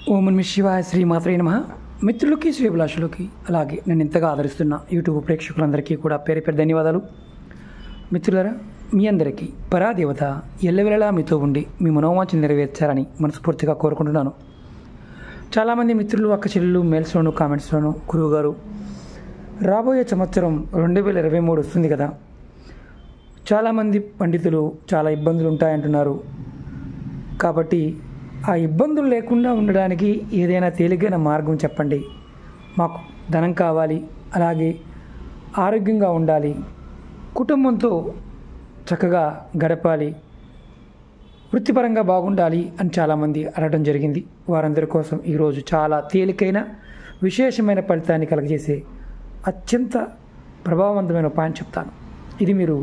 ఓం నమ శివాయ శ్రీ మాత్రే నమ మిత్రులకి శ్రీభిలాషులకి అలాగే నేను ఇంతగా ఆదరిస్తున్న యూట్యూబ్ ప్రేక్షకులందరికీ కూడా పేరు పేరు ధన్యవాదాలు మిత్రులారా మీ అందరికీ పరాదేవత ఎల్లవెల్లలా మీతో ఉండి మీ మనోవాంఛ నెరవేర్చాలని మనస్ఫూర్తిగా కోరుకుంటున్నాను చాలామంది మిత్రులు అక్క చెల్లెలు మెయిల్స్లోను కామెంట్స్లోను గురువు గారు రాబోయే సంవత్సరం రెండు వేల ఇరవై మూడు వస్తుంది కదా చాలామంది పండితులు చాలా ఇబ్బందులు ఉంటాయంటున్నారు కాబట్టి ఆ ఇబ్బందులు లేకుండా ఉండడానికి ఏదైనా తేలికైన మార్గం చెప్పండి మాకు ధనం కావాలి అలాగే ఆరోగ్యంగా ఉండాలి కుటుంబంతో చక్కగా గడపాలి వృత్తిపరంగా బాగుండాలి అని చాలామంది అడగడం జరిగింది వారందరి కోసం ఈరోజు చాలా తేలికైన విశేషమైన ఫలితాన్ని కలగజేసే అత్యంత ప్రభావవంతమైన ఉపాయం చెప్తాను ఇది మీరు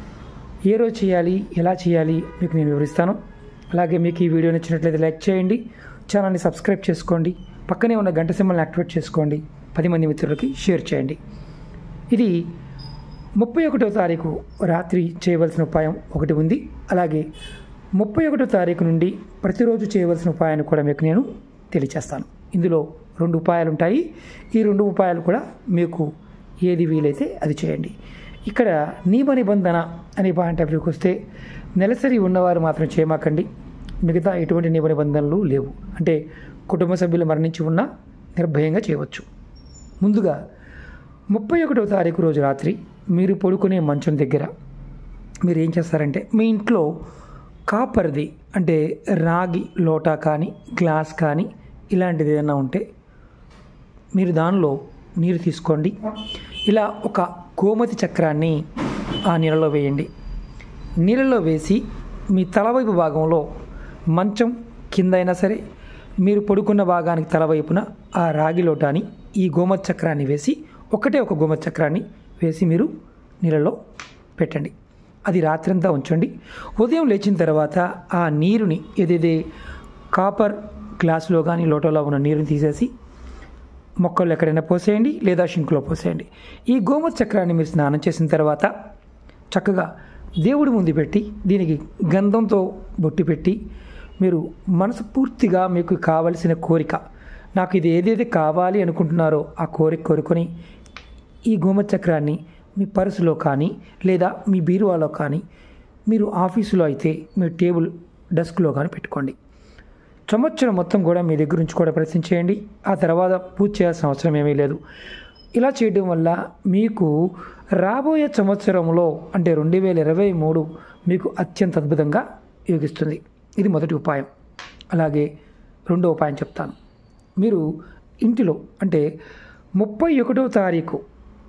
ఏ రోజు చేయాలి ఎలా చేయాలి మీకు నేను వివరిస్తాను అలాగే మీకు ఈ వీడియో నచ్చినట్లయితే లైక్ చేయండి ఛానల్ని సబ్స్క్రైబ్ చేసుకోండి పక్కనే ఉన్న గంట సింబల్ని యాక్టివేట్ చేసుకోండి పది మంది మిత్రులకి షేర్ చేయండి ఇది ముప్పై ఒకటో తారీఖు రాత్రి చేయవలసిన ఉపాయం ఒకటి ఉంది అలాగే ముప్పై ఒకటో తారీఖు నుండి ప్రతిరోజు చేయవలసిన ఉపాయాన్ని కూడా మీకు నేను తెలియచేస్తాను ఇందులో రెండు ఉపాయాలు ఉంటాయి ఈ రెండు ఉపాయాలు కూడా మీకు ఏది వీలైతే అది చేయండి ఇక్కడ నియమ నిబంధన అనే పాయింట్ ఆఫ్ వ్యూకి వస్తే నెలసరి ఉన్నవారు మాత్రం చేయమాకండి మిగతా ఎటువంటి నియమ నిబంధనలు లేవు అంటే కుటుంబ సభ్యులు మరణించి ఉన్నా నిర్భయంగా చేయవచ్చు ముందుగా ముప్పై ఒకటో తారీఖు రోజు రాత్రి మీరు పడుకునే మంచం దగ్గర మీరు ఏం చేస్తారంటే మీ ఇంట్లో కాపర్ది అంటే రాగి లోటా కానీ గ్లాస్ కానీ ఇలాంటిది ఏదైనా ఉంటే మీరు దానిలో నీరు తీసుకోండి ఇలా ఒక గోమతి చక్రాన్ని ఆ నీళ్ళలో వేయండి నీళ్ళలో వేసి మీ తలవైపు భాగంలో మంచం కింద అయినా సరే మీరు పడుకున్న భాగానికి తలవైపున ఆ రాగి లోటాని ఈ గోమతి చక్రాన్ని వేసి ఒకటే ఒక గోమతి చక్రాన్ని వేసి మీరు నీళ్ళలో పెట్టండి అది రాత్రంతా ఉంచండి ఉదయం లేచిన తర్వాత ఆ నీరుని ఏదైతే కాపర్ గ్లాసులో కానీ లోటోలో ఉన్న నీరుని తీసేసి మొక్కలు ఎక్కడైనా పోసేయండి లేదా షింకులో పోసేయండి ఈ గోమతి చక్రాన్ని మీరు స్నానం చేసిన తర్వాత చక్కగా దేవుడి ముందు పెట్టి దీనికి గంధంతో బొట్టు పెట్టి మీరు మనసు పూర్తిగా మీకు కావలసిన కోరిక నాకు ఇది ఏదైతే కావాలి అనుకుంటున్నారో ఆ కోరిక కోరుకొని ఈ గోమతి చక్రాన్ని మీ పర్సులో కానీ లేదా మీ బీరువాలో కానీ మీరు ఆఫీసులో అయితే మీ టేబుల్ డెస్క్లో కానీ పెట్టుకోండి సంవత్సరం మొత్తం కూడా మీ దగ్గర నుంచి కూడా ప్రయత్నం చేయండి ఆ తర్వాత పూజ చేయాల్సిన అవసరం ఏమీ లేదు ఇలా చేయడం వల్ల మీకు రాబోయే సంవత్సరంలో అంటే రెండు వేల ఇరవై మూడు మీకు అత్యంత అద్భుతంగా యోగిస్తుంది ఇది మొదటి ఉపాయం అలాగే రెండో ఉపాయం చెప్తాను మీరు ఇంటిలో అంటే ముప్పై ఒకటో తారీఖు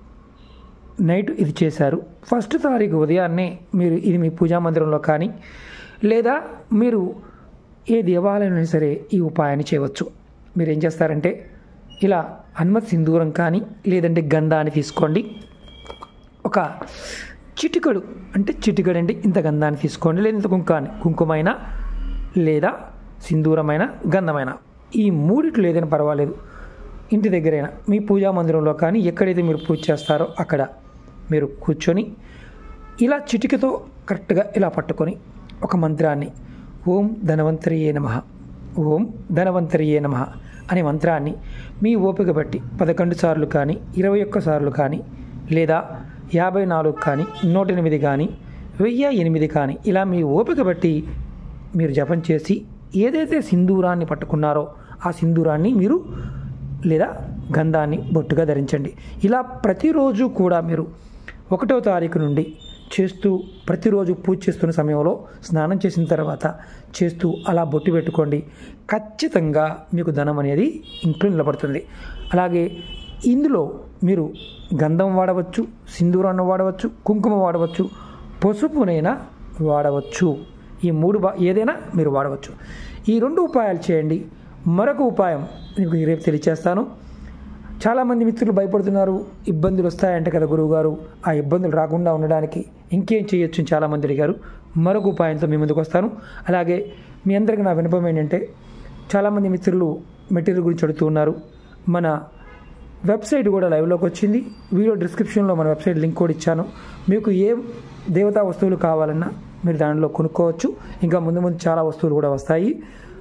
నైట్ ఇది చేశారు ఫస్ట్ తారీఖు ఉదయాన్నే మీరు ఇది మీ పూజా మందిరంలో కానీ లేదా మీరు ఏ దేవాలయంలో సరే ఈ ఉపాయాన్ని చేయవచ్చు మీరు ఏం చేస్తారంటే ఇలా హనుమత్ సింధూరం కానీ లేదంటే గంధాన్ని తీసుకోండి ఒక చిటికడు అంటే చిటికడు అంటే ఇంత గంధాన్ని తీసుకోండి లేదా ఇంత కుంకాన్ని కుంకుమైనా లేదా సింధూరమైన గంధమైన ఈ మూడిట్లో ఏదైనా పర్వాలేదు ఇంటి దగ్గరైనా మీ పూజా మందిరంలో కానీ ఎక్కడైతే మీరు పూజ చేస్తారో అక్కడ మీరు కూర్చొని ఇలా చిటికతో కరెక్ట్గా ఇలా పట్టుకొని ఒక మంత్రాన్ని ఓం ధనవంతరియే నమ ఓం ధనవంతరియే నమ అనే మంత్రాన్ని మీ ఓపిక బట్టి పదకొండు సార్లు కానీ ఇరవై ఒక్క సార్లు కానీ లేదా యాభై నాలుగు కానీ నూట ఎనిమిది కానీ వెయ్యి ఎనిమిది కానీ ఇలా మీ ఓపిక బట్టి మీరు జపం చేసి ఏదైతే సింధూరాన్ని పట్టుకున్నారో ఆ సింధూరాన్ని మీరు లేదా గంధాన్ని బొట్టుగా ధరించండి ఇలా ప్రతిరోజు కూడా మీరు ఒకటో తారీఖు నుండి చేస్తూ ప్రతిరోజు పూజ చేస్తున్న సమయంలో స్నానం చేసిన తర్వాత చేస్తూ అలా బొట్టు పెట్టుకోండి ఖచ్చితంగా మీకు ధనం అనేది ఇంట్లో నిలబడుతుంది అలాగే ఇందులో మీరు గంధం వాడవచ్చు సింధూరాన్ని వాడవచ్చు కుంకుమ వాడవచ్చు పసుపునైనా వాడవచ్చు ఈ మూడు బా ఏదైనా మీరు వాడవచ్చు ఈ రెండు ఉపాయాలు చేయండి మరొక ఉపాయం మీకు రేపు తెలియచేస్తాను చాలామంది మిత్రులు భయపడుతున్నారు ఇబ్బందులు వస్తాయంట కదా గురువుగారు ఆ ఇబ్బందులు రాకుండా ఉండడానికి ఇంకేం చేయొచ్చు అని చాలామంది అడిగారు మరొక ఉపాయంతో మీ ముందుకు వస్తాను అలాగే మీ అందరికీ నా వినపం ఏంటంటే చాలామంది మిత్రులు మెటీరియల్ గురించి అడుగుతూ ఉన్నారు మన వెబ్సైట్ కూడా లైవ్లోకి వచ్చింది వీడియో డిస్క్రిప్షన్లో మన వెబ్సైట్ లింక్ కూడా ఇచ్చాను మీకు ఏ దేవతా వస్తువులు కావాలన్నా మీరు దానిలో కొనుక్కోవచ్చు ఇంకా ముందు ముందు చాలా వస్తువులు కూడా వస్తాయి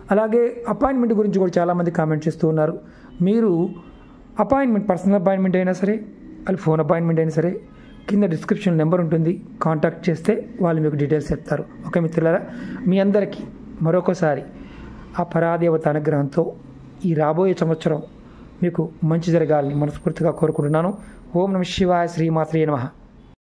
అలాగే అపాయింట్మెంట్ గురించి కూడా చాలామంది కామెంట్ చేస్తూ ఉన్నారు మీరు అపాయింట్మెంట్ పర్సనల్ అపాయింట్మెంట్ అయినా సరే అది ఫోన్ అపాయింట్మెంట్ అయినా సరే కింద డిస్క్రిప్షన్ నెంబర్ ఉంటుంది కాంటాక్ట్ చేస్తే వాళ్ళు మీకు డీటెయిల్స్ చెప్తారు ఓకే మిత్రులారా మీ అందరికీ మరొకసారి ఆ పరాదేవత అనుగ్రహంతో ఈ రాబోయే సంవత్సరం మీకు మంచి జరగాలని మనస్ఫూర్తిగా కోరుకుంటున్నాను ఓం నమ శివాయ శ్రీమాత్రే నమః